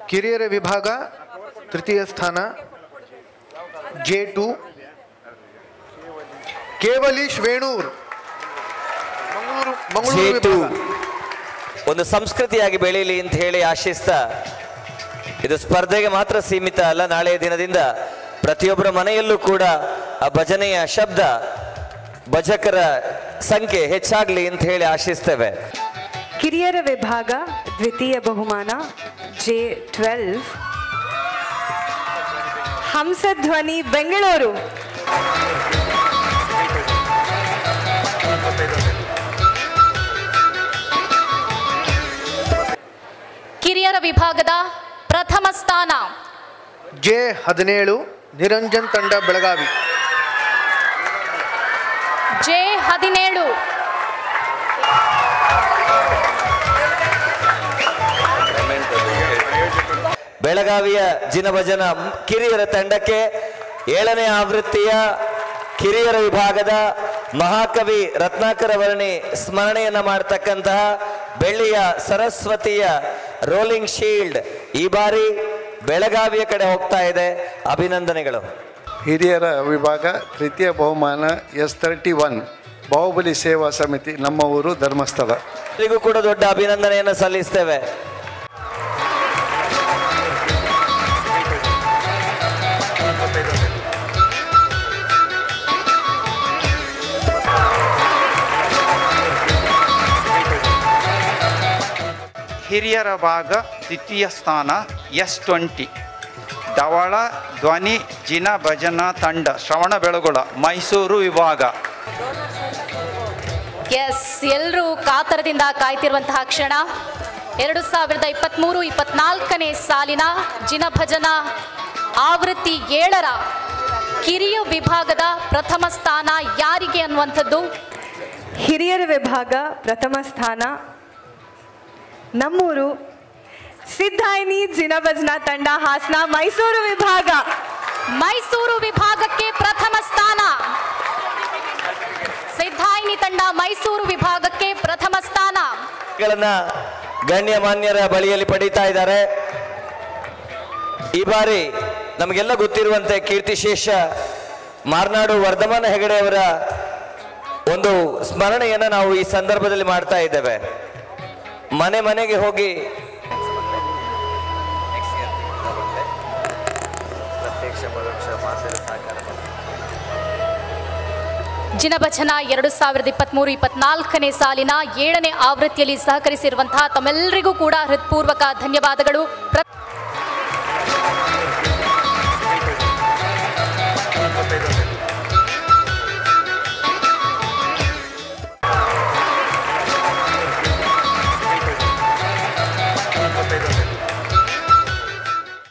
ಕಿರಿಯರ ವಿಭಾಗ ತೃತೀಯ ಸ್ಥಾನ ಜೆ ಟು ಕೇವಲೀಶ್ ವೇಣೂರ್ ಮಂಗಳೂರು ಮಂಗಳೂರು ಜೇಟು ವಿಭಾಗ ಒಂದು ಸಂಸ್ಕೃತಿಯಾಗಿ ಬೆಳೀಲಿ ಅಂತ ಹೇಳಿ ಆಶಿಸ್ತಾ ಇದು ಸ್ಪರ್ಧೆಗೆ ಮಾತ್ರ ಸೀಮಿತ ಅಲ್ಲ ನಾಳೆಯ ದಿನದಿಂದ ಪ್ರತಿಯೊಬ್ಬರ ಮನೆಯಲ್ಲೂ ಕೂಡ ಆ ಭಜನೆಯ ಶಬ್ದ ಭಜಕರ ಸಂಖ್ಯೆ ಹೆಚ್ಚಾಗ್ಲಿ ಅಂತ ಹೇಳಿ ಆಶಿಸ್ತೇವೆ ಕಿರಿಯರ ವಿಭಾಗ ದ್ವಿತೀಯ ಬಹುಮಾನ ಜೆ ಟ್ವೆಲ್ವ್ ಹಂಸಧ್ವನಿ ಬೆಂಗಳೂರು ಕಿರಿಯರ ವಿಭಾಗದ ಪ್ರಥಮ ಸ್ಥಾನ ಜೆ ಹದಿನೇಳು ನಿರಂಜನ್ ತಂಡ ಬೆಳಗಾವಿ ಜೆ ಹದಿನೇಳು ಬೆಳಗಾವಿಯ ಜಿನಭಜನ ಕಿರಿಯರ ತಂಡಕ್ಕೆ ಏಳನೇ ಆವೃತ್ತಿಯ ಕಿರಿಯರ ವಿಭಾಗದ ಮಹಾಕವಿ ರತ್ನಾಕರ ವರ್ಣಿ ಸ್ಮರಣೆಯನ್ನ ಮಾಡತಕ್ಕಂತಹ ಬೆಳ್ಳಿಯ ಸರಸ್ವತಿಯ ರೋಲಿಂಗ್ ಶೀಲ್ಡ್ ಈ ಬಾರಿ ಬೆಳಗಾವಿಯ ಕಡೆ ಹೋಗ್ತಾ ಇದೆ ಅಭಿನಂದನೆಗಳು ಹಿರಿಯರ ವಿಭಾಗ ತೃತೀಯ ಬಹುಮಾನ ಎಸ್ ತರ್ಟಿ ಒನ್ ಬಾಹುಬಲಿ ಸೇವಾ ಸಮಿತಿ ನಮ್ಮ ಊರು ಧರ್ಮಸ್ಥಳ ಇವರಿಗೂ ಕೂಡ ದೊಡ್ಡ ಅಭಿನಂದನೆಯನ್ನು ಸಲ್ಲಿಸ್ತೇವೆ ಹಿರಿಯರ ಭಾಗ ದ್ವಿತೀಯ ಸ್ಥಾನ ಎಸ್ ಟ್ವೆಂಟಿ ಧವಳ ಧ್ವನಿ ಜಿನ ಭಜನಾ ತಂಡ ಶ್ರವಣ ಬೆಳಗೊಳ ಮೈಸೂರು ವಿಭಾಗ ಎಸ್ ಎಲ್ಲರೂ ಕಾತರದಿಂದ ಕಾಯ್ತಿರುವಂತಹ ಕ್ಷಣ ಎರಡು ಸಾವಿರದ ಇಪ್ಪತ್ತ್ಮೂರು ಇಪ್ಪತ್ನಾಲ್ಕನೇ ಸಾಲಿನ ಜಿನಭಜನ ಆವೃತ್ತಿ ಏಳರ ಕಿರಿಯ ವಿಭಾಗದ ಪ್ರಥಮ ಸ್ಥಾನ ಯಾರಿಗೆ ಅನ್ನುವಂಥದ್ದು ಹಿರಿಯರ ವಿಭಾಗ ಪ್ರಥಮ ಸ್ಥಾನ ನಮ್ಮೂರು ಸಿದ್ಧಾಯಿನಿ ಜಿನಭಜನಾ ತಂಡ ಹಾಸನ ಮೈಸೂರು ವಿಭಾಗ ಮೈಸೂರು ವಿಭಾಗಕ್ಕೆ ಪ್ರಥಮ ಸ್ಥಾನ ಸಿದ್ಧಾಯಿನಿ ತಂಡ ಮೈಸೂರು ವಿಭಾಗಕ್ಕೆ ಪ್ರಥಮ ಸ್ಥಾನ ಗಳನ್ನ ಗಣ್ಯಮಾನ್ಯರ ಬಳಿಯಲ್ಲಿ ಪಡೀತಾ ಇದ್ದಾರೆ ಈ ಬಾರಿ ನಮಗೆಲ್ಲ ಗೊತ್ತಿರುವಂತೆ ಕೀರ್ತಿಶೇಷ ಮಾರ್ನಾಡು ವರ್ಧಮಾನ ಹೆಗಡೆ ಅವರ ಒಂದು ಸ್ಮರಣೆಯನ್ನ ನಾವು ಈ ಸಂದರ್ಭದಲ್ಲಿ ಮಾಡ್ತಾ ಇದ್ದೇವೆ ಮನೆ ಮನೆಗೆ ಹೋಗಿ ಜಿನಭಜನ ಎರಡು ಸಾವಿರದ ಇಪ್ಪತ್ತ್ಮೂರು ಇಪ್ಪತ್ನಾಲ್ಕನೇ ಸಾಲಿನ ಏಳನೇ ಆವೃತ್ತಿಯಲ್ಲಿ ಸಹಕರಿಸಿರುವಂತಹ ತಮ್ಮೆಲ್ಲರಿಗೂ ಕೂಡ ಹೃತ್ಪೂರ್ವಕ ಧನ್ಯವಾದಗಳು ಪ್ರ-